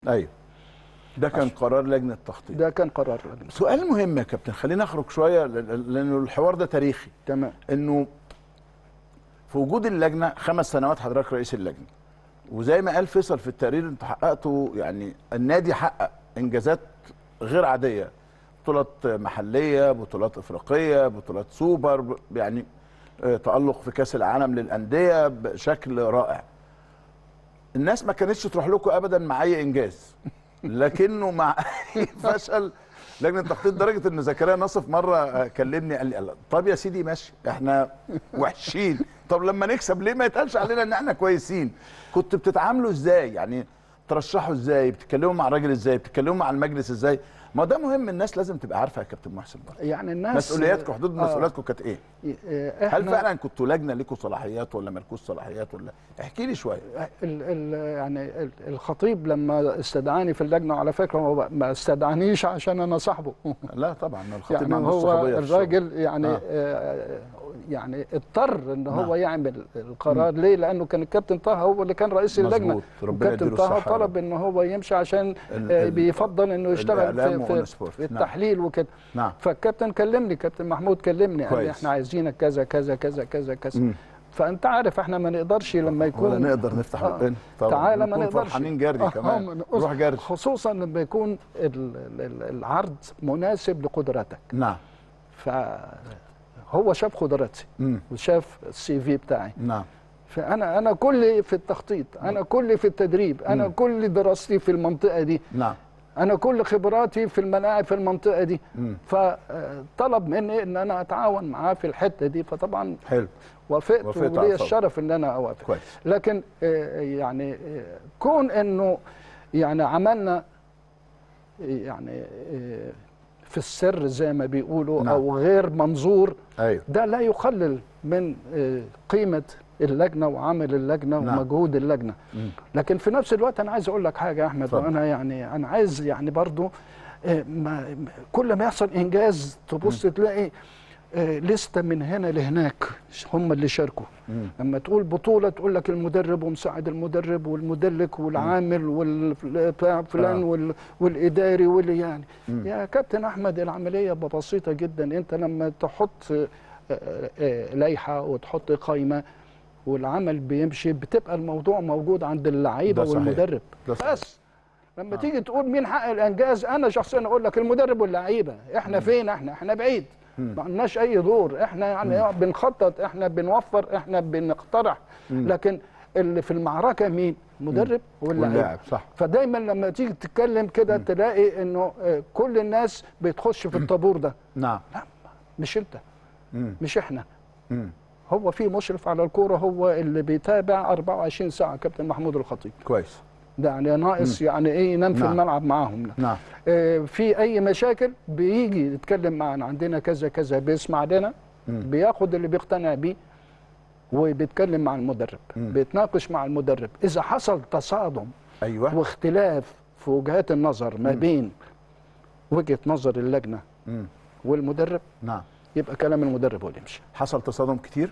ايوه ده كان قرار لجنه التخطيط ده كان قرار لجنة. سؤال مهم يا كابتن خلينا نخرج شويه ل- لانه الحوار ده تاريخي تمام انه في وجود اللجنه خمس سنوات حضرتك رئيس اللجنه وزي ما قال فيصل في التقرير انتوا حققتوا يعني النادي حقق انجازات غير عاديه بطولات محليه بطولات افريقيه بطولات سوبر ب- يعني آه، تالق في كاس العالم للانديه بشكل رائع الناس ما كانتش تروح لكم ابدا مع اي انجاز لكنه مع اي فشل لجنه التخطيط لدرجه ان زكريا نصف مره آه، كلمني قال لي قال طب يا سيدي ماشي احنا وحشين طب لما نكسب ليه ما يتقالش علينا ان احنا كويسين كنت بتتعاملوا ازاي يعني ترشحوا ازاي بتتكلموا مع الراجل ازاي بتتكلموا مع المجلس ازاي ما ده مهم الناس لازم تبقى عارفه يا كابتن محسن برضه يعني الناس مسؤولياتكم حدود آه، مسؤولياتكم كانت ايه آه، هل إحنا- فعلا كنتوا لجنه لكم صلاحيات ولا مالكوش صلاحيات ولا احكي لي شويه ال ال يعني ال- الخطيب لما استدعاني في اللجنه على فكره هو ما استدعانيش عشان انا صاحبه لا طبعا الخطيب يعني ما عندوش هو صحوبيه في الشغل. الراجل يعني آه. آه. يعني اضطر ان هو نعم. يعمل القرار ليه لانه كان الكابتن طه هو اللي كان رئيس اللجنه مظبوط. ربنا والكابتن يديله طه الصحة يا طلب ان هو يمشي عشان ال- آه، ال- بيفضل انه يشتغل الإعلام في, وأون في, سبورت. في نعم. التحليل وكده نعم فالكابتن كلمني كابتن محمود كلمني قال لي كويس. احنا عايزينك كذا كذا كذا كذا كذا مم. فانت عارف احنا ما نقدرش لما يكون ولا نقدر نفتح آه. بقنا طبعا تعالى ما نكون نقدرش فرحانين جري آه، كمان من- نروح جري خصوصا لما يكون ال- ال- العرض مناسب لقدراتك نعم فهو شاف قدراتي مم. وشاف السي في بتاعي نعم فانا انا كل في التخطيط انا كل في التدريب انا مم. كل دراستي في المنطقه دي نعم انا كل خبراتي في الملاعب في المنطقه دي مم. فطلب مني ان انا اتعاون معاه في الحته دي فطبعا حلو وافقت وافقت على ولي الفور. الشرف ان انا اوافق كويس لكن آه، يعني آه، كون انه يعني عملنا يعني آه، في السر زي ما بيقولوا نعم. او غير منظور ايوه ده لا يقلل من آه، قيمه اللجنه وعمل اللجنه نعم. ومجهود اللجنه مم. لكن في نفس الوقت انا عايز اقول لك حاجه يا احمد اتفضل. وانا يعني انا عايز يعني برضو آه، ما ما- كل ما يحصل انجاز تبص تلاقي آه، لسته من هنا لهناك هم اللي شاركوا مم. لما تقول بطوله تقول لك المدرب ومساعد المدرب والمدلك والعامل والفلان آه. وال والاداري واللي يعني مم. يا كابتن احمد العمليه بسيطه جدا انت لما تحط آه، آه، آه، لائحه وتحط قائمه والعمل بيمشي بتبقى الموضوع موجود عند اللعيبه ده صحيح. والمدرب ده صحيح. بس لما تيجي تقول مين حقق الانجاز انا شخصيا اقول لك المدرب واللعيبه احنا فين احنا احنا بعيد ما عندناش اي دور احنا يعني بنخطط احنا بنوفر احنا بنقترح لكن اللي في المعركه مين مدرب واللاعب واللاعب صح فدايما لما تيجي تتكلم كده تلاقي انه آه، كل الناس بتخش في الطابور ده نعم مش انت مم. مش احنا مم. هو في مشرف على الكوره هو اللي بيتابع 24 ساعه كابتن محمود الخطيب كويس ده يعني ناقص يعني ايه ينام في نعم. الملعب معاهم نعم آه، في اي مشاكل بيجي يتكلم معنا عندنا كذا كذا بيسمع لنا بياخد اللي بيقتنع بيه وبيتكلم مع المدرب مم. بيتناقش مع المدرب اذا حصل تصادم ايوه واختلاف في وجهات النظر ما بين وجهه نظر اللجنه مم. والمدرب نعم يبقى كلام المدرب هو اللي يمشي حصل تصادم كتير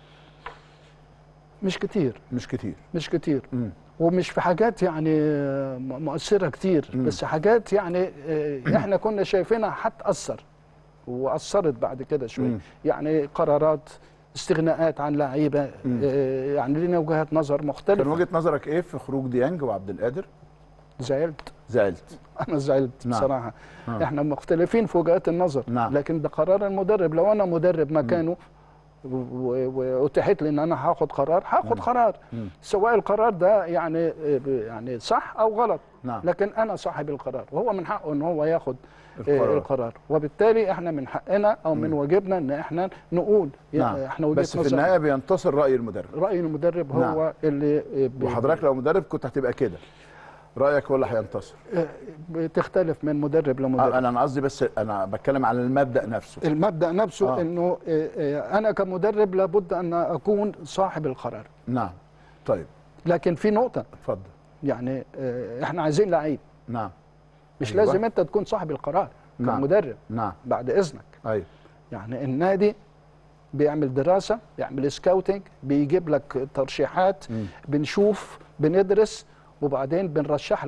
مش كتير مش كتير مش كتير مم. ومش في حاجات يعني آه، م- مؤثره كتير مم. بس حاجات يعني آه، احنا كنا شايفينها هتاثر واثرت بعد كده شويه مم. يعني قرارات استغناءات عن لعيبه مم. آه، يعني لنا وجهات نظر كان مختلفه وجهه نظرك ايه في خروج ديانج وعبد القادر زعلت زعلت انا زعلت نعم. بصراحه آه. احنا مختلفين في وجهات النظر نعم. لكن ده قرار المدرب لو انا مدرب مكانه و- و- واتيحت لي ان انا هاخد قرار هاخد قرار مم. سواء القرار ده يعني يعني صح او غلط نعم لكن انا صاحب القرار وهو من حقه ان هو ياخد القرار. القرار, القرار. وبالتالي احنا من حقنا او من واجبنا ان احنا نقول نعم يعني احنا وجهه بس في نظر النهايه بينتصر راي المدرب راي المدرب هو نعم. اللي بي- وحضرتك لو مدرب كنت هتبقى كده رايك هو اللي هينتصر بتختلف من مدرب لمدرب آه، انا انا قصدي بس انا بتكلم على المبدا نفسه المبدا نفسه آه. آه. انه آه، آه، انا كمدرب لابد ان اكون صاحب القرار نعم طيب لكن في نقطه اتفضل يعني آه، احنا عايزين لعيب نعم مش أيوة. أيوة. لازم انت تكون صاحب القرار نعم. كمدرب نعم بعد اذنك ايوه يعني النادي بيعمل دراسه بيعمل سكاوتنج بيجيب لك ترشيحات مم. بنشوف بندرس وبعدين بنرشح لك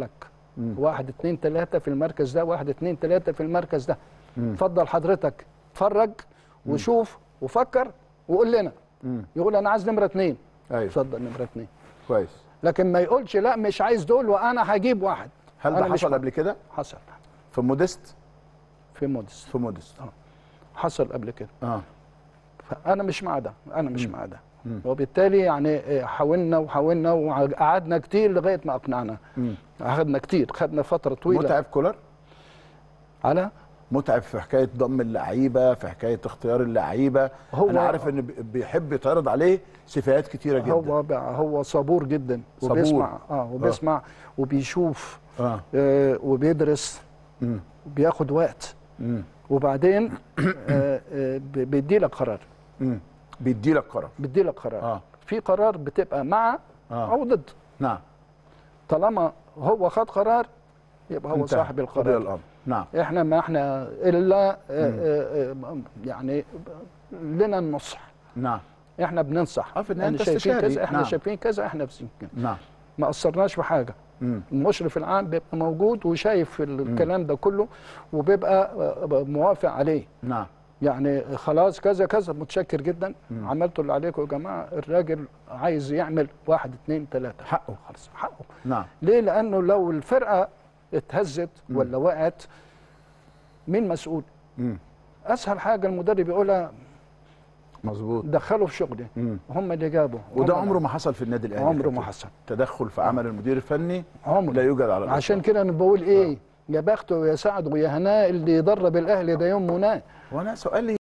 واحد اتنين تلاته في المركز ده واحد اتنين تلاته في المركز ده اتفضل حضرتك اتفرج وشوف وفكر وقول لنا يقول انا عايز نمره اتنين ايوه اتفضل نمره اتنين كويس لكن ما يقولش لا مش عايز دول وانا هجيب واحد هل أنا ده مش حصل مع- قبل كده حصل في موديست في مودس في موديست حصل قبل كده اه فانا مش مع ده انا مش مع ده وبالتالي يعني آه، حاولنا وحاولنا وقعدنا كتير لغايه ما اقنعنا اخذنا كتير خدنا فتره طويله متعب كولر على متعب في حكايه ضم اللعيبه في حكايه اختيار اللعيبه هو- انا عارف ان بي- بيحب يتعرض عليه سفاهات كتيره جدا هو بقى هو صبور جدا صبور. وبيسمع اه وبيسمع وبيشوف اه آه وبيدرس مم. وبياخد وقت مم. وبعدين آه آه ب- بيدي لك قرار مم. بيدي لك قرار بيدي لك قرار آه. في قرار بتبقى مع آه. او ضد نعم طالما هو خد قرار يبقى هو انتهى. صاحب قضي القرار الامر نعم احنا ما احنا الا آه، آه، آه، يعني لنا النصح نعم احنا بننصح آه، في النهاية احنا أنت شايفين استشاري. كذا احنا نعم. شايفين كذا احنا في كذا نعم ما قصرناش في حاجه مم. المشرف العام بيبقى موجود وشايف الكلام ده كله وبيبقى آه، موافق عليه نعم يعني خلاص كذا كذا متشكر جدا عملتوا اللي عليكم يا جماعه الراجل عايز يعمل واحد اتنين تلاته حقه خلاص حقه نعم ليه؟ لانه لو الفرقه اتهزت ولا وقعت مين مسؤول؟ مم. اسهل حاجه المدرب يقولها مظبوط دخلوا في شغلي مم. هم اللي جابوا وده هم عمره ما حصل في النادي الاهلي عمره يا ما كابتن. حصل تدخل في عمل المدير الفني عمره لا يوجد على الإطلاق. عشان كده انا بقول ايه يا بخته ويا سعد ويا هناء اللي يدرب الاهلي ده يوم مناه وانا سؤالي